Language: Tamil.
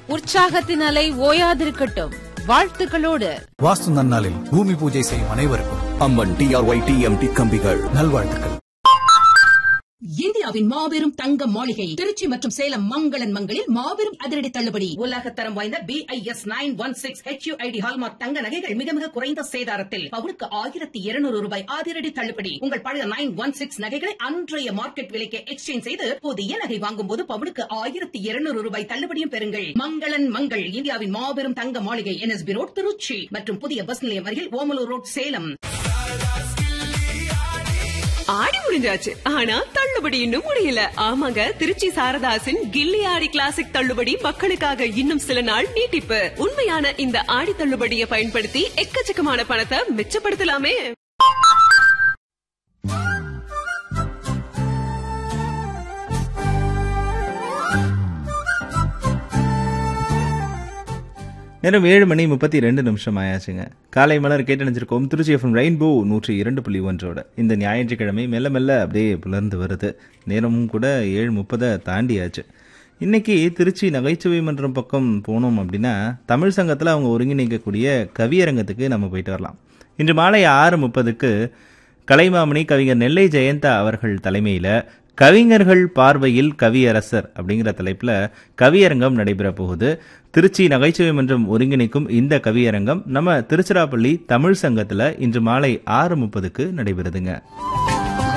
உற்சாகத்தின் அலை ஓயாதிருக்கட்டும் வாழ்த்துக்களோடு வாஸ்து நன்னாளில் பூமி பூஜை செய்யும் அனைவருக்கும் அம்மன் டிஆர்ஒய் டிஎம்டி கம்பிகள் நல்வாழ்த்துக்கள் இந்தியாவின் மாபெரும் தங்க மாளிகை திருச்சி மற்றும் சேலம் மங்களன் மங்களில் மாபெரும் அதிரடி தள்ளுபடி உலக தரம் வாய்ந்த B I S nine one six HUID hallmark தங்க நகைகள் மிக மிக குறைந்த சேதாரத்தில் பவுனுக்கு ஆயிரத்தி இருநூறு ரூபாய் அதிரடி தள்ளுபடி உங்கள் பழைய நைன் ஒன் சிக்ஸ் நகைகளை அன்றைய மார்க்கெட் விலைக்கு எக்ஸ்சேஞ்ச் செய்து புதிய நகை வாங்கும் போது பவுனுக்கு ஆயிரத்தி இருநூறு ரூபாய் தள்ளுபடியும் பெறுங்கள் மங்களன் மங்கள் இந்தியாவின் மாபெரும் தங்க மாளிகை என்எஸ்பி ரோட் திருச்சி மற்றும் புதிய பஸ் நிலையம் அருகில் ஓமலூர் ரோட் சேலம் ஆடி முடிஞ்சாச்சு ஆனா தள்ளுபடி இன்னும் முடியல ஆமாங்க திருச்சி சாரதாசின் கில்லி ஆடி கிளாசிக் தள்ளுபடி மக்களுக்காக இன்னும் சில நாள் நீட்டிப்பு உண்மையான இந்த ஆடி தள்ளுபடியை பயன்படுத்தி எக்கச்சக்கமான பணத்தை மிச்சப்படுத்தலாமே நேரம் ஏழு மணி முப்பத்தி ரெண்டு நிமிஷம் ஆயாச்சுங்க காலை மலர் கேட்டணிச்சிருக்கோம் திருச்சி எஃப்எம் ரெயின்போ நூற்றி இரண்டு புள்ளி ஒன்றோட இந்த ஞாயிற்றுக்கிழமை மெல்ல மெல்ல அப்படியே புலர்ந்து வருது நேரமும் கூட ஏழு முப்பதை தாண்டியாச்சு இன்னைக்கு திருச்சி நகைச்சுவை மன்றம் பக்கம் போனோம் அப்படின்னா தமிழ் சங்கத்தில் அவங்க ஒருங்கிணைக்கக்கூடிய கவியரங்கத்துக்கு நம்ம போயிட்டு வரலாம் இன்று மாலை ஆறு முப்பதுக்கு கலைமாமணி கவிஞர் நெல்லை ஜெயந்தா அவர்கள் தலைமையில் கவிஞர்கள் பார்வையில் கவியரசர் அப்படிங்கிற தலைப்பில் கவியரங்கம் நடைபெற போகுது திருச்சி நகைச்சுவை மன்றம் ஒருங்கிணைக்கும் இந்த கவியரங்கம் நம்ம திருச்சிராப்பள்ளி தமிழ் சங்கத்தில் இன்று மாலை ஆறு முப்பதுக்கு நடைபெறுதுங்க